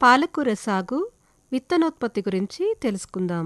పాలకూర సాగు విత్తనోత్పత్తి గురించి తెలుసుకుందాం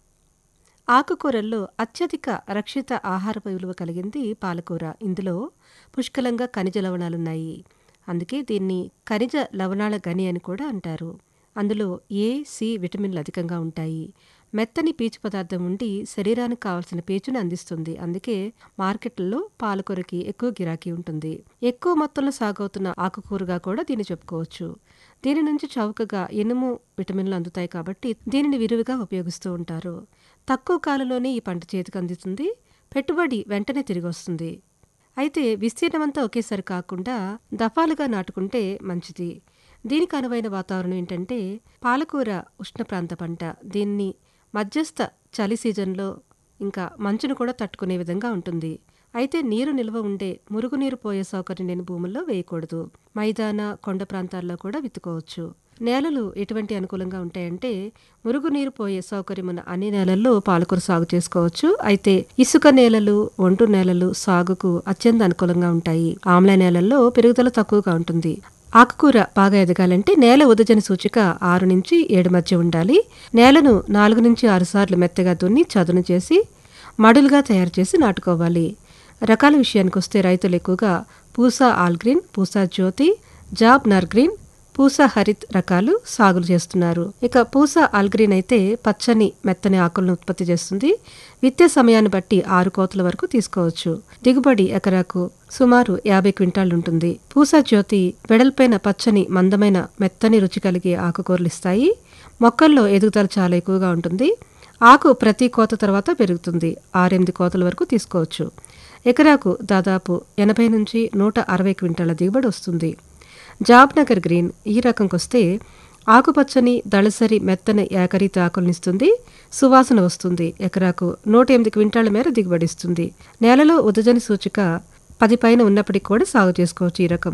ఆకుకూరల్లో అత్యధిక రక్షిత ఆహార విలువ కలిగింది పాలకూర ఇందులో పుష్కలంగా ఖనిజ లవణాలున్నాయి అందుకే దీన్ని ఖనిజ లవణాల గని అని కూడా అంటారు అందులో ఏ సి విటమిన్లు అధికంగా ఉంటాయి మెత్తని పీచు పదార్థం ఉండి శరీరానికి కావాల్సిన పీచుని అందిస్తుంది అందుకే మార్కెట్లలో పాలకూరకి ఎక్కువ గిరాకీ ఉంటుంది ఎక్కువ మొత్తంలో సాగవుతున్న ఆకుకూరగా కూడా దీన్ని చెప్పుకోవచ్చు దీని నుంచి చౌకగా ఇనుము విటమిన్లు అందుతాయి కాబట్టి దీనిని విరివిగా ఉపయోగిస్తూ ఉంటారు తక్కువ కాలంలోనే ఈ పంట చేతికి అందుతుంది పెట్టుబడి వెంటనే తిరిగి వస్తుంది అయితే విస్తీర్ణమంతా ఒకేసారి కాకుండా దఫాలుగా నాటుకుంటే మంచిది దీనికి అనువైన వాతావరణం ఏంటంటే పాలకూర ఉష్ణ ప్రాంత పంట దీన్ని మధ్యస్థ చలి సీజన్లో ఇంకా మంచును కూడా తట్టుకునే విధంగా ఉంటుంది అయితే నీరు నిల్వ ఉండే మురుగునీరు పోయే సౌకర్యం లేని భూముల్లో వేయకూడదు మైదాన కొండ ప్రాంతాల్లో కూడా విత్తుకోవచ్చు నేలలు ఎటువంటి అనుకూలంగా ఉంటాయంటే మురుగునీరు పోయే సౌకర్యం ఉన్న అన్ని నేలల్లో పాలకూర సాగు చేసుకోవచ్చు అయితే ఇసుక నేలలు ఒంటు నేలలు సాగుకు అత్యంత అనుకూలంగా ఉంటాయి ఆమ్ల నేలల్లో పెరుగుదల తక్కువగా ఉంటుంది ఆకుకూర బాగా ఎదగాలంటే నేల ఉదజన సూచిక ఆరు నుంచి ఏడు మధ్య ఉండాలి నేలను నాలుగు నుంచి ఆరు సార్లు మెత్తగా దున్ని చదును చేసి మడులుగా తయారు చేసి నాటుకోవాలి రకాల విషయానికి వస్తే రైతులు ఎక్కువగా పూసా ఆల్గ్రీన్ పూసా జ్యోతి జాబ్ నర్గ్రీన్ పూసా హరిత్ రకాలు సాగులు చేస్తున్నారు ఇక పూసా ఆల్గ్రీన్ అయితే పచ్చని మెత్తని ఆకులను ఉత్పత్తి చేస్తుంది విత్తే సమయాన్ని బట్టి ఆరు కోతల వరకు తీసుకోవచ్చు దిగుబడి ఎకరాకు సుమారు యాభై క్వింటాలు ఉంటుంది పూసా జ్యోతి వెడల్పైన పచ్చని మందమైన మెత్తని రుచి కలిగే ఆకుకూరలు ఇస్తాయి మొక్కల్లో ఎదుగుదల చాలా ఎక్కువగా ఉంటుంది ఆకు ప్రతి కోత తర్వాత పెరుగుతుంది ఆరెనిమిది కోతల వరకు తీసుకోవచ్చు ఎకరాకు దాదాపు ఎనభై నుంచి నూట అరవై క్వింటాల దిగుబడి వస్తుంది జాబ్నగర్ గ్రీన్ ఈ రకంకొస్తే ఆకుపచ్చని దళసరి మెత్తని ఏకరీతి ఆకులనిస్తుంది సువాసన వస్తుంది ఎకరాకు నూట ఎనిమిది క్వింటాల మేర దిగుబడిస్తుంది నేలలో ఉదజని సూచిక పది పైన ఉన్నప్పటికీ కూడా సాగు చేసుకోవచ్చు ఈ రకం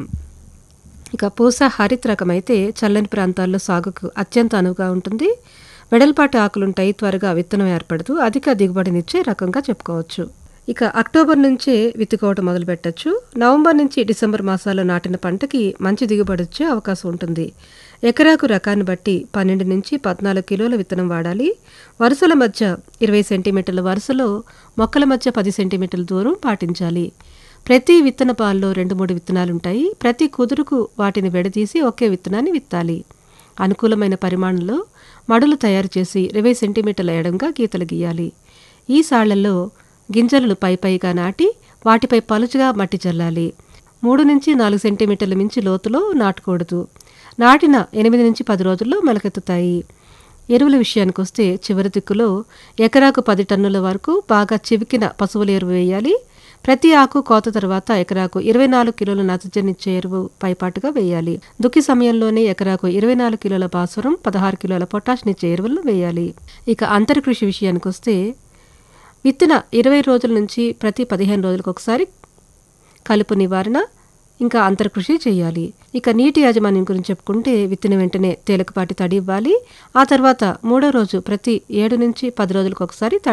ఇక పూస హరిత్ రకం అయితే చల్లని ప్రాంతాల్లో సాగుకు అత్యంత అనువుగా ఉంటుంది వెడల్పాటి ఆకులుంటాయి త్వరగా విత్తనం ఏర్పడదు అధిక దిగుబడినిచ్చే రకంగా చెప్పుకోవచ్చు ఇక అక్టోబర్ నుంచే విత్తుకోవడం మొదలు పెట్టచ్చు నవంబర్ నుంచి డిసెంబర్ మాసాల్లో నాటిన పంటకి మంచి దిగుబడి వచ్చే అవకాశం ఉంటుంది ఎకరాకు రకాన్ని బట్టి పన్నెండు నుంచి పద్నాలుగు కిలోల విత్తనం వాడాలి వరుసల మధ్య ఇరవై సెంటీమీటర్ల వరుసలో మొక్కల మధ్య పది సెంటీమీటర్ల దూరం పాటించాలి ప్రతి విత్తన పాల్లో రెండు మూడు విత్తనాలుంటాయి ప్రతి కుదురుకు వాటిని విడదీసి ఒకే విత్తనాన్ని విత్తాలి అనుకూలమైన పరిమాణంలో మడులు తయారు చేసి ఇరవై సెంటీమీటర్ల ఎడంగా గీతలు గీయాలి ఈ సాళ్లలో గింజలను పై పైగా నాటి వాటిపై పలుచుగా మట్టి చల్లాలి మూడు నుంచి నాలుగు సెంటీమీటర్ల మించి లోతులో నాటకూడదు నాటిన ఎనిమిది నుంచి పది రోజుల్లో మొలకెత్తుతాయి ఎరువుల విషయానికి వస్తే చివరి దిక్కులో ఎకరాకు పది టన్నుల వరకు బాగా చివికిన పశువుల ఎరువు వేయాలి ప్రతి ఆకు కోత తర్వాత ఎకరాకు ఇరవై నాలుగు కిలోల నత్రజనిచ్చే ఎరువు పైపాటుగా వేయాలి దుక్కి సమయంలోనే ఎకరాకు ఇరవై నాలుగు కిలోల భాస్వరం పదహారు కిలోల పొటాష్నిచ్చే ఎరువులను వేయాలి ఇక అంతర్కృషి విషయానికి వస్తే విత్తిన ఇరవై రోజుల నుంచి ప్రతి పదిహేను రోజులకు ఒకసారి కలుపు నివారణ ఇంకా అంతర్కృషి చేయాలి ఇక నీటి యాజమాన్యం గురించి చెప్పుకుంటే విత్తిన వెంటనే తేలికపాటి తడి ఇవ్వాలి ఆ తర్వాత మూడో రోజు ప్రతి ఏడు నుంచి పది రోజులకు ఒకసారి